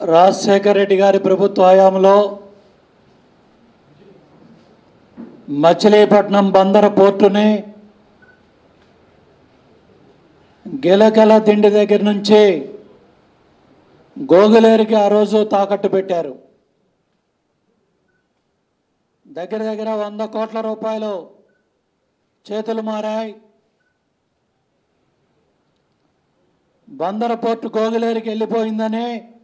రాజశేఖర రెడ్డి గారి ప్రభుత్వ హయాంలో మచిలీపట్నం బందర పోర్టుని గెలగల దిండి దగ్గర నుంచి గోగులేరికి ఆ రోజు తాకట్టు పెట్టారు దగ్గర దగ్గర వంద కోట్ల రూపాయలు చేతులు మారాయి బందర పోర్టు గోగులేరికి వెళ్ళిపోయిందని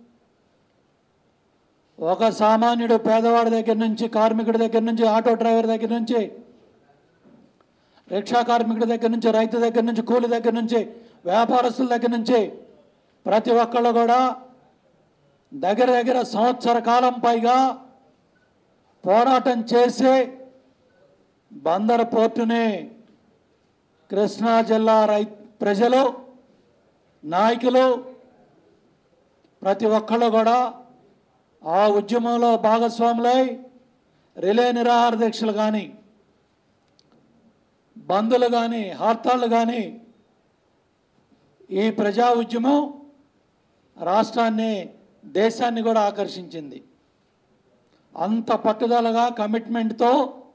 ఒక సామాన్యుడు పేదవాడి దగ్గర నుంచి కార్మికుడి దగ్గర నుంచి ఆటో డ్రైవర్ దగ్గర నుంచి రిక్షా కార్మికుడి దగ్గర నుంచి రైతు దగ్గర నుంచి కూలి దగ్గర నుంచి వ్యాపారస్తుల దగ్గర నుంచి ప్రతి ఒక్కళ్ళు కూడా దగ్గర దగ్గర సంవత్సర కాలం పైగా పోరాటం చేసి బందర పోర్టుని కృష్ణా జిల్లా రై ప్రజలు నాయకులు ప్రతి ఒక్కళ్ళు కూడా ఆ ఉద్యమంలో భాగస్వాములై రిలే నిరాహార దీక్షలు కానీ బంధులు కానీ హర్తాళ్ళు కానీ ఈ ప్రజా ఉద్యమం రాష్ట్రాన్ని దేశాన్ని కూడా ఆకర్షించింది అంత పట్టుదలగా కమిట్మెంట్తో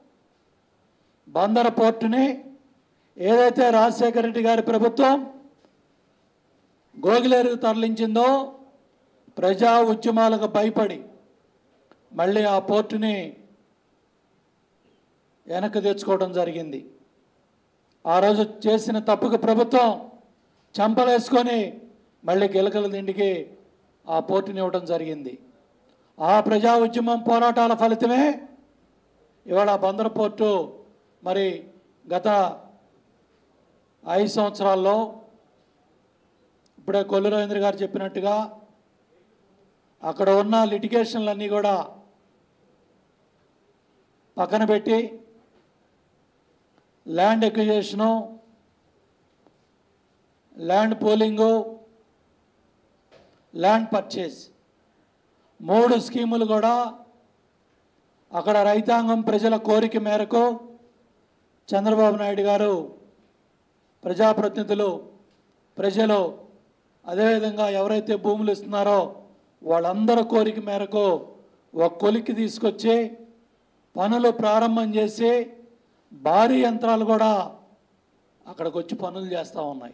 బందర పోర్టుని ఏదైతే రాజశేఖర రెడ్డి గారి ప్రభుత్వం గోగిలేరుకు తరలించిందో ప్రజా ఉద్యమాలకు భయపడి మళ్ళీ ఆ పోర్టుని వెనక్కి తెచ్చుకోవడం జరిగింది ఆ రోజు చేసిన తప్పుకు ప్రభుత్వం చంపలేసుకొని మళ్ళీ గిలకల దిండికి ఆ పోర్టుని ఇవ్వడం జరిగింది ఆ ప్రజా ఉద్యమం పోరాటాల ఫలితమే ఇవాళ బందర పోర్టు మరి గత ఐదు సంవత్సరాల్లో ఇప్పుడే కొల్లు రవీంద్ర గారు చెప్పినట్టుగా అక్కడ ఉన్న లిటిగేషన్లన్నీ కూడా పక్కన పెట్టి land acquisition land pooling land purchase మూడు స్కీములు కూడా అక్కడ రైతాంగం ప్రజల కోరిక మేరకు చంద్రబాబు నాయుడు గారు ప్రజాప్రతినిధులు ప్రజలు అదేవిధంగా ఎవరైతే భూములు ఇస్తున్నారో వాళ్ళందరి కోరిక మేరకు ఒక కొలిక్కి తీసుకొచ్చి పనులు ప్రారంభం చేసి భారీ యంత్రాలు కూడా అక్కడికి వచ్చి పనులు చేస్తూ ఉన్నాయి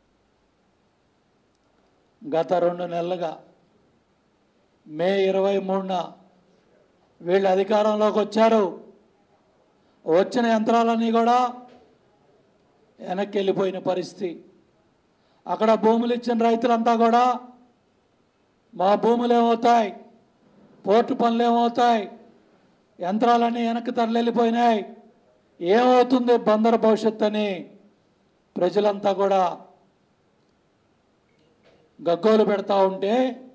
గత రెండు నెలలుగా మే ఇరవై మూడున వీళ్ళు అధికారంలోకి వచ్చారు వచ్చిన యంత్రాలన్నీ కూడా వెనక్కి వెళ్ళిపోయిన పరిస్థితి అక్కడ భూములు ఇచ్చిన రైతులంతా కూడా మా భూములు ఏమవుతాయి పోర్టు పనులు ఏమవుతాయి యంత్రాలన్నీ వెనక్కి తరలిపోయినాయి ఏమవుతుంది బందర భవిష్యత్ అని ప్రజలంతా కూడా గగ్గోలు పెడతా ఉంటే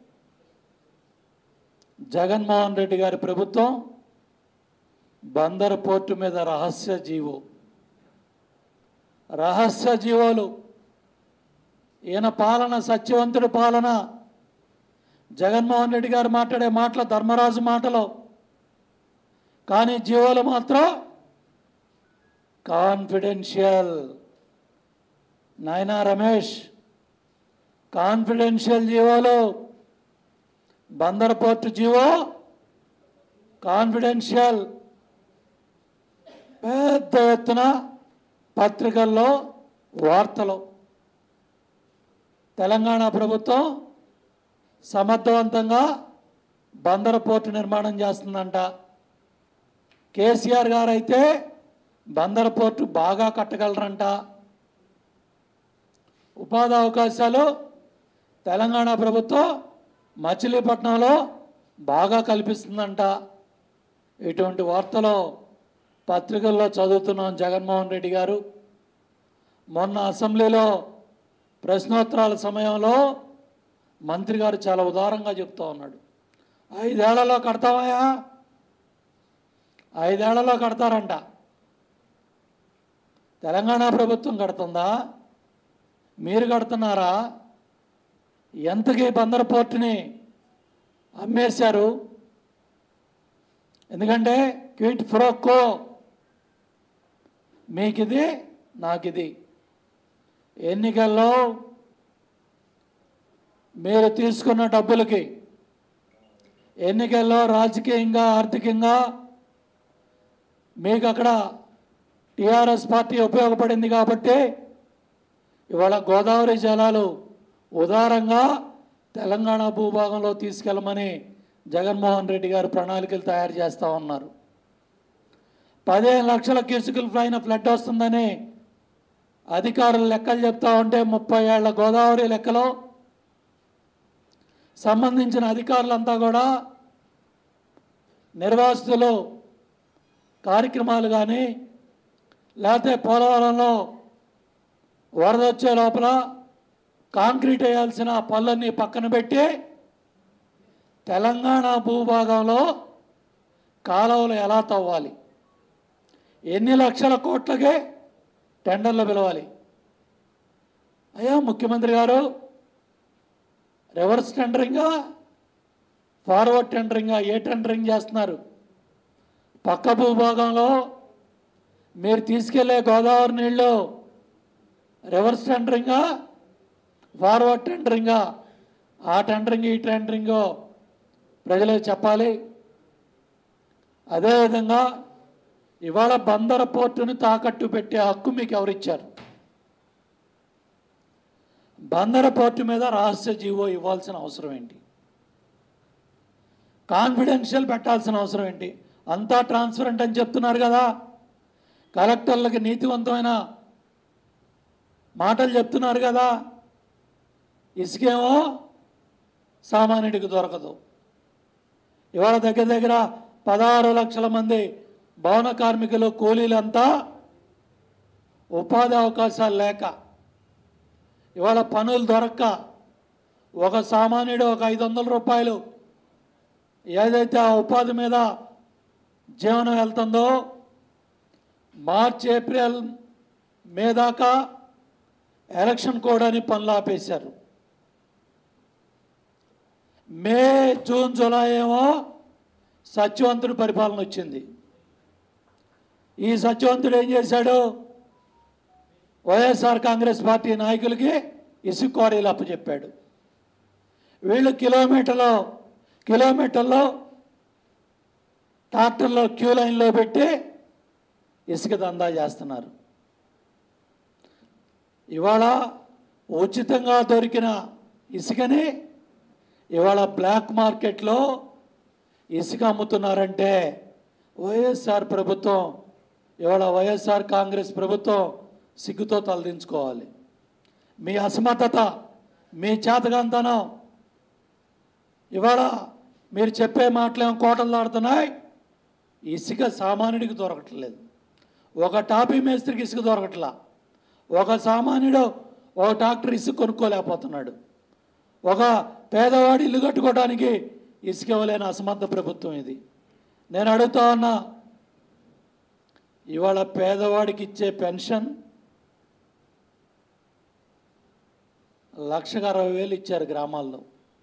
జగన్మోహన్ రెడ్డి గారి ప్రభుత్వం బందర్ పోర్టు మీద రహస్య జీవో రహస్య జీవోలు ఈయన పాలన సత్యవంతుడి పాలన జగన్మోహన్ రెడ్డి గారు మాట్లాడే మాటలు ధర్మరాజు మాటలు కానీ జీవోలు మాత్రం కాన్ఫిడెన్షియల్ నాయనా రమేష్ కాన్ఫిడెన్షియల్ జీవోలు బందర్ పోర్టు జీవో కాన్ఫిడెన్షియల్ పెద్ద ఎత్తున పత్రికల్లో వార్తలు తెలంగాణ ప్రభుత్వం సమర్థవంతంగా బందర పోర్టు నిర్మాణం చేస్తుందంట కేసీఆర్ గారు అయితే బందర పోర్టు బాగా కట్టగలరంట ఉపాధి అవకాశాలు తెలంగాణ ప్రభుత్వం మచిలీపట్నంలో బాగా కల్పిస్తుందంట ఇటువంటి వార్తలు పత్రికల్లో చదువుతున్నాం జగన్మోహన్ రెడ్డి గారు మొన్న అసెంబ్లీలో ప్రశ్నోత్తరాల సమయంలో మంత్రి గారు చాలా ఉదారంగా చెప్తా ఉన్నాడు ఐదేళ్లలో కడతామయ్యా ఐదేళ్లలో కడతారంట తెలంగాణ ప్రభుత్వం కడుతుందా మీరు కడుతున్నారా ఎంతకి బందర పోర్టుని అమ్మేశారు ఎందుకంటే క్విట్ ఫ్రోకో మీకిది నాకిది ఎన్నికల్లో మీరు తీసుకున్న డబ్బులకి ఎన్నికల్లో రాజకీయంగా ఆర్థికంగా మీకు అక్కడ టీఆర్ఎస్ పార్టీ ఉపయోగపడింది కాబట్టి ఇవాళ గోదావరి జలాలు ఉదారంగా తెలంగాణ భూభాగంలో తీసుకెళ్ళమని జగన్మోహన్ రెడ్డి గారు ప్రణాళికలు తయారు చేస్తూ ఉన్నారు పదిహేను లక్షల క్యూసికల్ ఫ్లైన ఫ్లడ్ వస్తుందని అధికారులు లెక్కలు చెప్తా ఉంటే ముప్పై ఏళ్ల గోదావరి లెక్కలో సంబంధించిన అధికారులంతా కూడా నిర్వాసితులు కార్యక్రమాలు కానీ లేకపోతే పోలవరంలో వరద వచ్చే లోపల కాంక్రీట్ వేయాల్సిన పనులన్నీ పక్కన పెట్టి తెలంగాణ భూభాగంలో కాలువలు ఎలా తవ్వాలి ఎన్ని లక్షల కోట్లకే టెండర్లు పిలవాలి అయ్యా ముఖ్యమంత్రి గారు రివర్స్ టెండరింగా ఫార్వర్డ్ టెండరింగా ఏ టెండరింగ్ చేస్తున్నారు పక్క భూభాగంలో మీరు తీసుకెళ్లే గోదావరి నీళ్ళు రివర్స్ టెండరింగా ఫార్వర్డ్ టెండరింగా ఆ టెండరింగ్ ఈ టెండరింగో ప్రజలకు చెప్పాలి అదేవిధంగా ఇవాళ బందర పోర్టును తాకట్టు పెట్టే హక్కు మీకు ఎవరిచ్చారు బందర పోర్టు మీద రహస్య జీవో ఇవ్వాల్సిన అవసరం ఏంటి కాన్ఫిడెన్షియల్ పెట్టాల్సిన అవసరం ఏంటి అంతా ట్రాన్స్పరెంట్ అని చెప్తున్నారు కదా కలెక్టర్లకి నీతివంతమైన మాటలు చెప్తున్నారు కదా ఇసుకేమో సామాన్యుడికి దొరకదు ఇవాళ దగ్గర దగ్గర పదహారు లక్షల మంది భవన కార్మికులు కూలీలంతా ఉపాధి అవకాశాలు లేక ఇవాళ పనులు దొరక్క ఒక సామాన్యుడు ఒక ఐదు వందల రూపాయలు ఏదైతే ఆ ఉపాధి మీద జీవనం వెళ్తుందో మార్చ్ ఏప్రిల్ మే దాకా ఎలక్షన్ కోడ్ అని పనులు ఆపేశారు మే జూన్ జూలై ఏమో సత్యవంతుడి పరిపాలన వచ్చింది ఈ సత్యవంతుడు ఏం చేశాడు వైఎస్ఆర్ కాంగ్రెస్ పార్టీ నాయకులకి ఇసుక క్వారీలు అప్పచెప్పాడు వీళ్ళు కిలోమీటర్లో కిలోమీటర్లో ట్రాక్టర్లో క్యూ లైన్లో పెట్టి ఇసుక దందా చేస్తున్నారు ఇవాళ ఉచితంగా దొరికిన ఇసుకని ఇవాళ బ్లాక్ మార్కెట్లో ఇసుక అమ్ముతున్నారంటే వైఎస్ఆర్ ప్రభుత్వం ఇవాళ వైఎస్ఆర్ కాంగ్రెస్ ప్రభుత్వం సిగ్గుతో తలదించుకోవాలి మీ అసమర్థత మీ చేతగాంతనం ఇవాళ మీరు చెప్పే మాటలేమో కోటలు దాడుతున్నాయి ఇసుక సామాన్యుడికి దొరకట్లేదు ఒక టాపీ మేస్త్రికి ఇసుక దొరకట్లా ఒక సామాన్యుడు ఒక ట్రాక్టర్ ఇసుక కొనుక్కోలేకపోతున్నాడు ఒక పేదవాడి ఇల్లు కట్టుకోవడానికి ఇసుక ఇవ్వలేని అసమర్థ ప్రభుత్వం ఇది నేను అడుగుతా ఉన్నా ఇవాళ పేదవాడికి ఇచ్చే పెన్షన్ లక్షకు అరవై వేలు ఇచ్చారు గ్రామాల్లో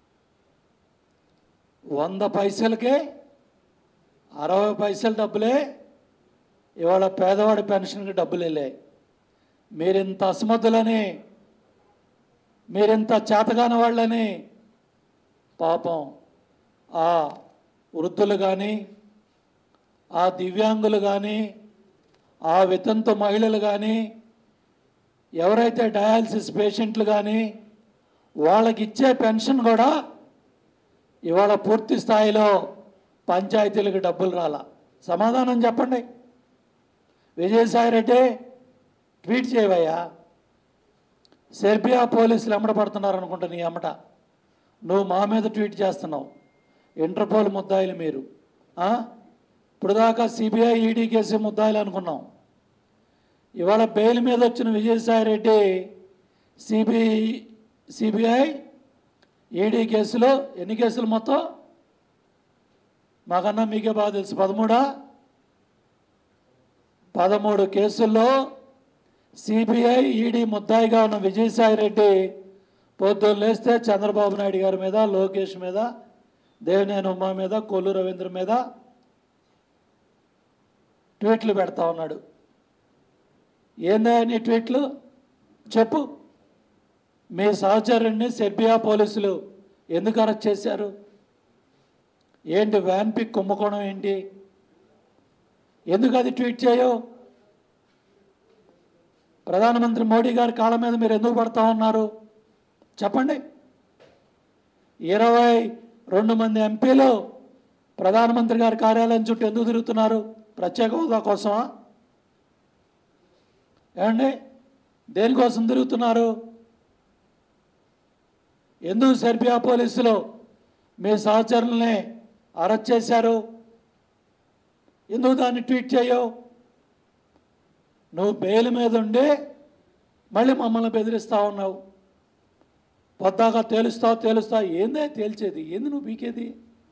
వంద పైసలకే అరవై పైసల డబ్బులే ఇవాళ పేదవాడి పెన్షన్కి డబ్బులు వెళ్ళాయి మీరింత అసమర్థులని మీరింత చేతగాని వాళ్ళని పాపం ఆ వృద్ధులు కానీ ఆ దివ్యాంగులు కానీ ఆ వితంతు మహిళలు కానీ ఎవరైతే డయాలసిస్ పేషెంట్లు కానీ వాళ్ళకి ఇచ్చే పెన్షన్ కూడా ఇవాళ పూర్తి స్థాయిలో పంచాయతీలకు డబ్బులు రాల సమాధానం చెప్పండి విజయసాయిరెడ్డి ట్వీట్ చేయవయ్యా సెర్బియా పోలీసులు ఎమ్మడ పడుతున్నారు అనుకుంటా నీ ఎమ్మట నువ్వు మా మీద ట్వీట్ చేస్తున్నావు ఇంటర్పోల్ ముద్దాయిలు మీరు ఆ? ఇప్పుడు దాకా సిబిఐ ఈడీ కేసు ముద్దాయిలు అనుకున్నాం ఇవాళ బెయిల్ మీద వచ్చిన Vijayasai Reddy CBI CBI ED కేసులో ఎన్ని కేసులు మొత్తం మాకన్నా మీకే బాగా తెలుసు పదమూడా పదమూడు కేసుల్లో సిబిఐ ఈడీ ముద్దాయిగా ఉన్న విజయసాయి రెడ్డి పొద్దున్న లేస్తే చంద్రబాబు నాయుడు గారి మీద లోకేష్ మీద దేవినేని ఉమా మీద కొల్లు రవీంద్ర మీద ట్వీట్లు పెడతా ఉన్నాడు ఏందా నీ ట్వీట్లు చెప్పు మీ సహచరుణ్ణి సెర్బియా పోలీసులు ఎందుకు అరెస్ట్ చేశారు ఏంటి వ్యాన్ పిక్ కుంభకోణం ఏంటి ఎందుకు అది ట్వీట్ చేయవు ప్రధానమంత్రి మోడీ గారి కాళ్ళ మీద మీరు ఎందుకు పడతా ఉన్నారు చెప్పండి ఇరవై రెండు మంది ఎంపీలు ప్రధానమంత్రి గారి కార్యాలయం చుట్టూ ఎందుకు తిరుగుతున్నారు ప్రత్యేక హోదా కోసమా ఏమండి దేనికోసం తిరుగుతున్నారు ఎందుకు సెర్బియా పోలీసులు మీ సహచరుల్ని అరెస్ట్ చేశారు ఎందుకు దాన్ని ట్వీట్ చేయవు నువ్వు బెయిల్ మీద ఉండి మళ్ళీ మమ్మల్ని బెదిరిస్తా ఉన్నావు పొద్దాక తేలుస్తావు తేలుస్తావు ఏందే తేల్చేది ఏంది నువ్వు పీకేది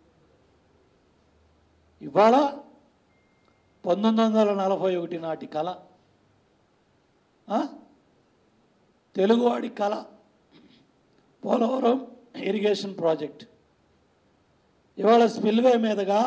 ఇవాళ పంతొమ్మిది వందల నలభై ఒకటి నాటి కళ ఆ? తెలుగువాడి కళ పోలవరం ఇరిగేషన్ ప్రాజెక్ట్ ఇవాళ స్పిల్వే మీదుగా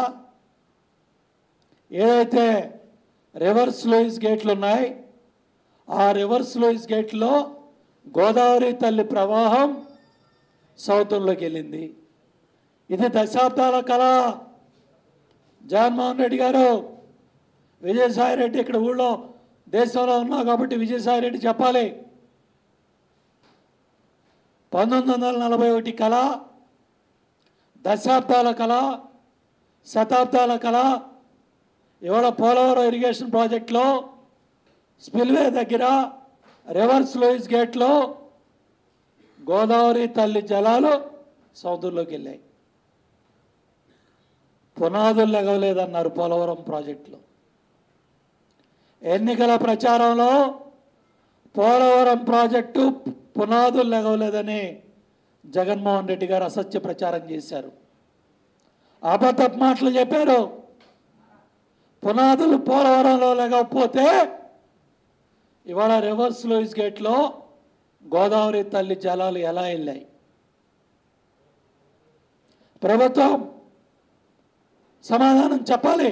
ఏదైతే రివర్స్ లూయిస్ గేట్లు ఉన్నాయి ఆ రివర్స్ లూయిస్ గేట్లో గోదావరి తల్లి ప్రవాహం సౌతంలోకి వెళ్ళింది ఇది దశాబ్దాల కళ జగన్మోహన్ రెడ్డి గారు విజయసాయి రెడ్డి ఇక్కడ ఊళ్ళో దేశంలో ఉన్నావు కాబట్టి విజయసాయి రెడ్డి చెప్పాలి పంతొమ్మిది వందల నలభై ఒకటి కళ దశాబ్దాల కళ శతాబ్దాల కళ ఇవాళ పోలవరం ఇరిగేషన్ ప్రాజెక్టులో స్పిల్వే దగ్గర రివర్స్ లూయిస్ గేట్లో గోదావరి తల్లి జలాలు సముద్రంలోకి వెళ్ళాయి పునాదులు లెగవలేదన్నారు పోలవరం ప్రాజెక్టులో ఎన్నికల ప్రచారంలో పోలవరం ప్రాజెక్టు పునాదులు లెగవలేదని జగన్మోహన్ రెడ్డి గారు అసత్య ప్రచారం చేశారు అబద్ధపు మాటలు చెప్పారు పునాదులు పోలవరంలో లేకపోతే ఇవాళ రివర్స్ లూయిస్ గేట్లో గోదావరి తల్లి జలాలు ఎలా వెళ్ళాయి ప్రభుత్వం సమాధానం చెప్పాలి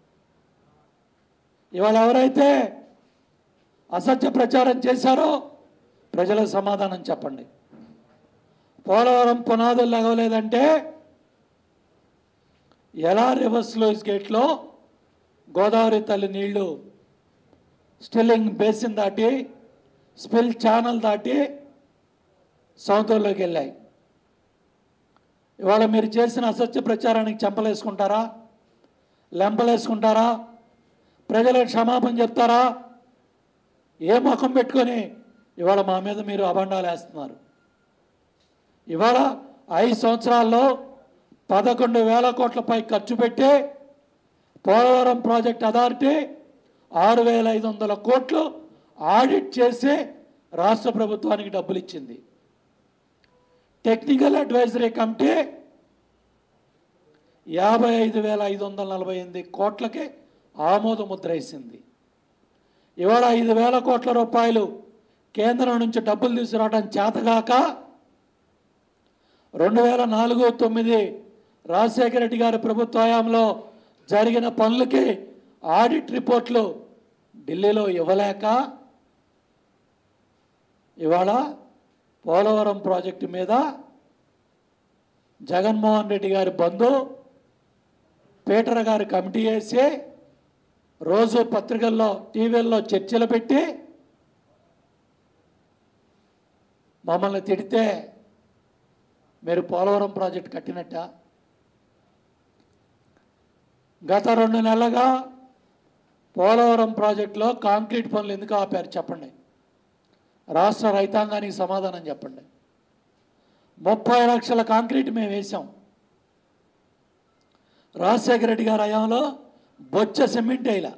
ఇవాళ ఎవరైతే అసత్య ప్రచారం చేశారో ప్రజలకు సమాధానం చెప్పండి పోలవరం పునాదులు లెగవలేదంటే ఎలా రివర్స్ లూయిస్ గేట్లో గోదావరి తల్లి నీళ్లు స్టిల్లింగ్ బేసిన్ దాటి స్పిల్ ఛానల్ దాటి సముద్రంలోకి వెళ్ళాయి ఇవాళ మీరు చేసిన అసత్య ప్రచారానికి చెంపలేసుకుంటారా లెంపలేసుకుంటారా ప్రజలకు క్షమాపణ చెప్తారా ఏ ముఖం పెట్టుకొని ఇవాళ మా మీద మీరు అబండాలు వేస్తున్నారు ఇవాళ ఐదు సంవత్సరాల్లో పదకొండు వేల కోట్లపై ఖర్చు పెట్టి పోలవరం ప్రాజెక్ట్ అథారిటీ ఆరు వేల ఐదు వందల కోట్లు ఆడిట్ చేసి రాష్ట్ర ప్రభుత్వానికి డబ్బులు ఇచ్చింది టెక్నికల్ అడ్వైజరీ కమిటీ యాభై ఐదు వేల ఐదు వందల నలభై ఎనిమిది కోట్లకి ఆమోద ముద్ర వేసింది ఇవాళ ఐదు వేల కోట్ల రూపాయలు కేంద్రం నుంచి డబ్బులు తీసుకురావడం చేతగాక రెండు వేల నాలుగు తొమ్మిది రాజశేఖర రెడ్డి గారి ప్రభుత్వ హయాంలో జరిగిన పనులకి ఆడిట్ రిపోర్ట్లు ఢిల్లీలో ఇవ్వలేక ఇవాళ పోలవరం ప్రాజెక్టు మీద జగన్మోహన్ రెడ్డి గారి బంధు పీటర్ గారి కమిటీ వేసి రోజు పత్రికల్లో టీవీల్లో చర్చలు పెట్టి మమ్మల్ని తిడితే మీరు పోలవరం ప్రాజెక్ట్ కట్టినట్ట గత రెండు నెలలుగా పోలవరం ప్రాజెక్టులో కాంక్రీట్ పనులు ఎందుకు ఆపారు చెప్పండి రాష్ట్ర రైతాంగానికి సమాధానం చెప్పండి ముప్పై లక్షల కాంక్రీట్ మేము వేసాం రాజశేఖర రెడ్డి గారి హయాంలో బొచ్చ సిమెంట్ వేయాల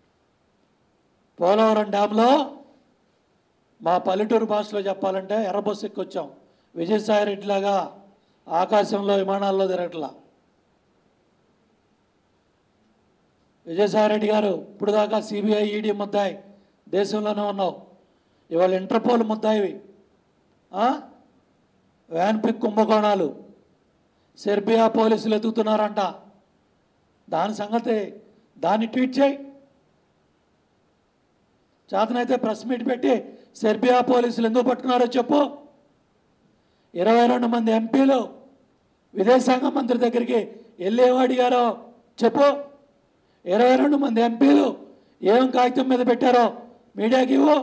పోలవరం డ్యాంలో మా పల్లెటూరు భాషలో చెప్పాలంటే ఎర్రబొస్సు ఎక్కొచ్చాం విజయసాయి రెడ్డి లాగా ఆకాశంలో విమానాల్లో తిరగట్లా విజయసాయి రెడ్డి గారు ఇప్పుడు దాకా సిబిఐ ఈడీ ముద్దాయి దేశంలోనే ఉన్నావు ఇవాళ ఇంటర్పోల్ ముద్దాయివి ఆ? వ్యాన్ పిక్ కుంభకోణాలు సెర్బియా పోలీసులు ఎదుగుతున్నారంట దాని సంగతి దాన్ని ట్వీట్ చేయి చేతనైతే ప్రెస్ మీట్ పెట్టి సెర్బియా పోలీసులు ఎందుకు పట్టుకున్నారో చెప్పు ఇరవై రెండు మంది ఎంపీలు విదేశాంగ మంత్రి దగ్గరికి వెళ్ళేమో అడిగారో చెప్పు ఇరవై రెండు మంది ఎంపీలు ఏం కాగితం మీద పెట్టారో మీడియాకి ఇవ్వు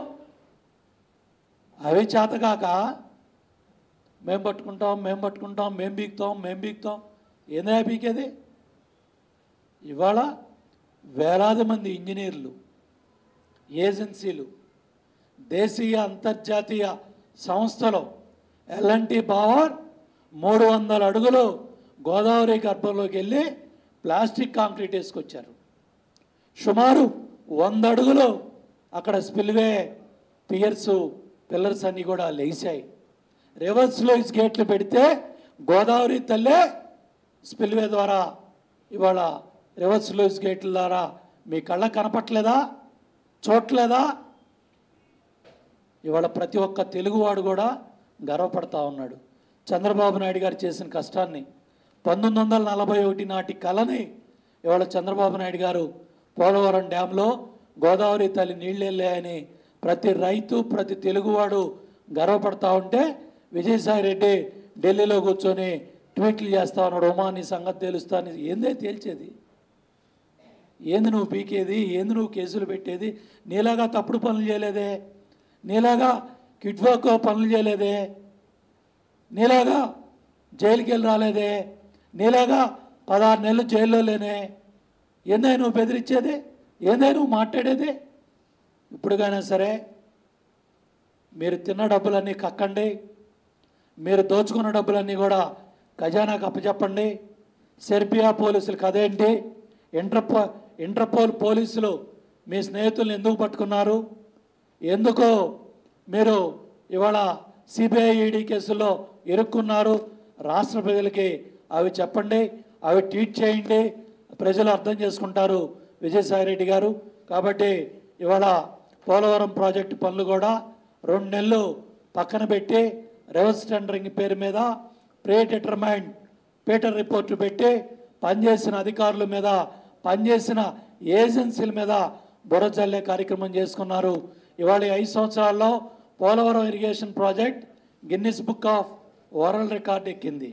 అవి చేతకాక మేము పట్టుకుంటాం మేము పట్టుకుంటాం మేము బీక్తాం మేము బీక్తాం ఏందా బీకేది ఇవాళ వేలాది మంది ఇంజనీర్లు ఏజెన్సీలు దేశీయ అంతర్జాతీయ సంస్థలు ఎల్ఎన్టీ పవర్ మూడు వందల అడుగులు గోదావరి గర్భంలోకి వెళ్ళి ప్లాస్టిక్ కాంక్రీట్ వేసుకొచ్చారు సుమారు వంద అడుగులు అక్కడ స్పిల్వే పియర్స్ పిల్లర్స్ అన్నీ కూడా లేచాయి రివర్స్ లోయిస్ గేట్లు పెడితే గోదావరి తల్లే స్పిల్వే ద్వారా ఇవాళ రివర్స్ లోయిస్ గేట్ల ద్వారా మీ కళ్ళ కనపట్లేదా చూడలేదా ఇవాళ ప్రతి ఒక్క తెలుగువాడు కూడా గర్వపడతా ఉన్నాడు చంద్రబాబు నాయుడు గారు చేసిన కష్టాన్ని పంతొమ్మిది వందల నలభై ఒకటి నాటి కళని ఇవాళ చంద్రబాబు నాయుడు గారు పోలవరం డ్యాంలో గోదావరి తల్లి నీళ్ళు వెళ్ళాయని ప్రతి రైతు ప్రతి తెలుగువాడు గర్వపడతా ఉంటే విజయసాయి రెడ్డి ఢిల్లీలో కూర్చొని ట్వీట్లు చేస్తా ఉన్నాడు ఉమా నీ సంగతి తెలుస్తా అని ఏందే తేల్చేది ఏంది నువ్వు పీకేది ఏంది నువ్వు కేసులు పెట్టేది నీలాగా తప్పుడు పనులు చేయలేదే నీలాగా కిడ్వాకో పనులు చేయలేదే నీలాగా జైలుకి వెళ్ళి రాలేదే నీలాగా పదహారు నెలలు జైల్లో లేనే ఏందే నువ్వు బెదిరించేది ఏందే నువ్వు మాట్లాడేది ఇప్పుడుగైనా సరే మీరు తిన్న డబ్బులన్నీ కక్కండి మీరు దోచుకున్న డబ్బులన్నీ కూడా ఖజానాకు అప్పచెప్పండి సెర్బియా పోలీసులకు అదేంటి ఇంటర్పో ఇంటర్పోల్ పోలీసులు మీ స్నేహితులను ఎందుకు పట్టుకున్నారు ఎందుకు మీరు ఇవాళ సిబిఐ ఈడీ కేసుల్లో ఇరుక్కున్నారు రాష్ట్ర ప్రజలకి అవి చెప్పండి అవి ట్వీట్ చేయండి ప్రజలు అర్థం చేసుకుంటారు విజయసాయిరెడ్డి గారు కాబట్టి ఇవాళ పోలవరం ప్రాజెక్టు పనులు కూడా రెండు నెలలు పక్కన పెట్టి రివర్స్ టెండరింగ్ పేరు మీద ప్రీ డిటర్మైండ్ పీటర్ రిపోర్టు పెట్టి పనిచేసిన అధికారుల మీద పనిచేసిన ఏజెన్సీల మీద బుర్ర జల్లే కార్యక్రమం చేసుకున్నారు ఇవాళ ఈ ఐదు సంవత్సరాల్లో Polavaram irrigation project Guinness book of world record ఎక్కింది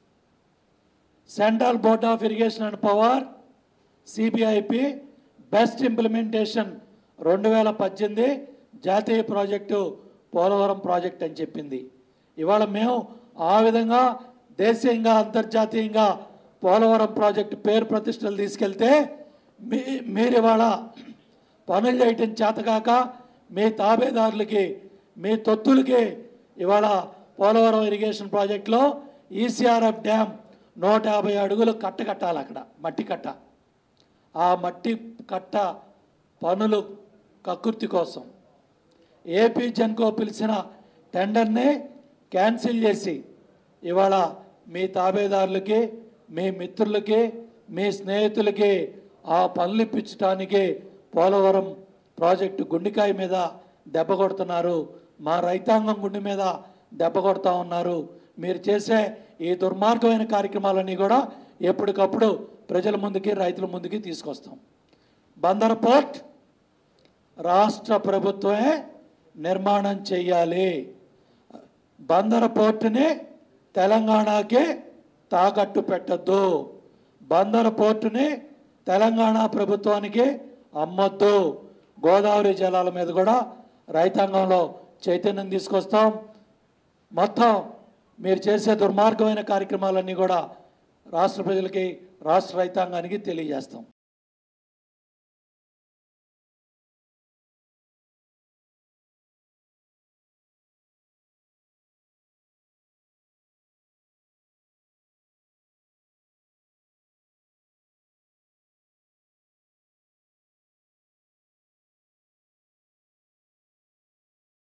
central board of irrigation and power CBIP best implementation రెండు వేల పద్దెనిమిది జాతీయ ప్రాజెక్టు పోలవరం ప్రాజెక్ట్ అని చెప్పింది ఇవాళ మేము ఆ విధంగా దేశీయంగా అంతర్జాతీయంగా పోలవరం ప్రాజెక్టు పేరు ప్రతిష్టలు తీసుకెళ్తే మీ మీరు ఇవాళ పనులు చేయటం చేతకాక మీ తాబేదారులకి మీ తొత్తులకి ఇవాళ పోలవరం ఇరిగేషన్ ప్రాజెక్టులో ఈసీఆర్ఎఫ్ డ్యామ్ నూట యాభై అడుగులు కట్ట కట్టాలి అక్కడ మట్టి కట్ట ఆ మట్టి కట్ట పనులు కకృతి కోసం ఏపీ జన్కో పిలిచిన టెండర్ని క్యాన్సిల్ చేసి ఇవాళ మీ తాబేదారులకి మీ మిత్రులకి మీ స్నేహితులకి ఆ పనులు ఇప్పించడానికి పోలవరం ప్రాజెక్టు గుండెకాయ మీద దెబ్బ కొడుతున్నారు మా రైతాంగం గుండె మీద దెబ్బ కొడతా ఉన్నారు మీరు చేసే ఈ దుర్మార్గమైన కార్యక్రమాలన్నీ కూడా ఎప్పటికప్పుడు ప్రజల ముందుకి రైతుల ముందుకి తీసుకొస్తాం బందర్ పోర్ట్ రాష్ట్ర ప్రభుత్వమే నిర్మాణం చేయాలి బందర పోర్టుని తెలంగాణకి తాకట్టు పెట్టద్దు బందర పోర్టుని తెలంగాణ ప్రభుత్వానికి అమ్మొద్దు గోదావరి జలాల మీద కూడా రైతాంగంలో చైతన్యం తీసుకొస్తాం మొత్తం మీరు చేసే దుర్మార్గమైన కార్యక్రమాలన్నీ కూడా రాష్ట్ర ప్రజలకి రాష్ట్ర రైతాంగానికి తెలియజేస్తాం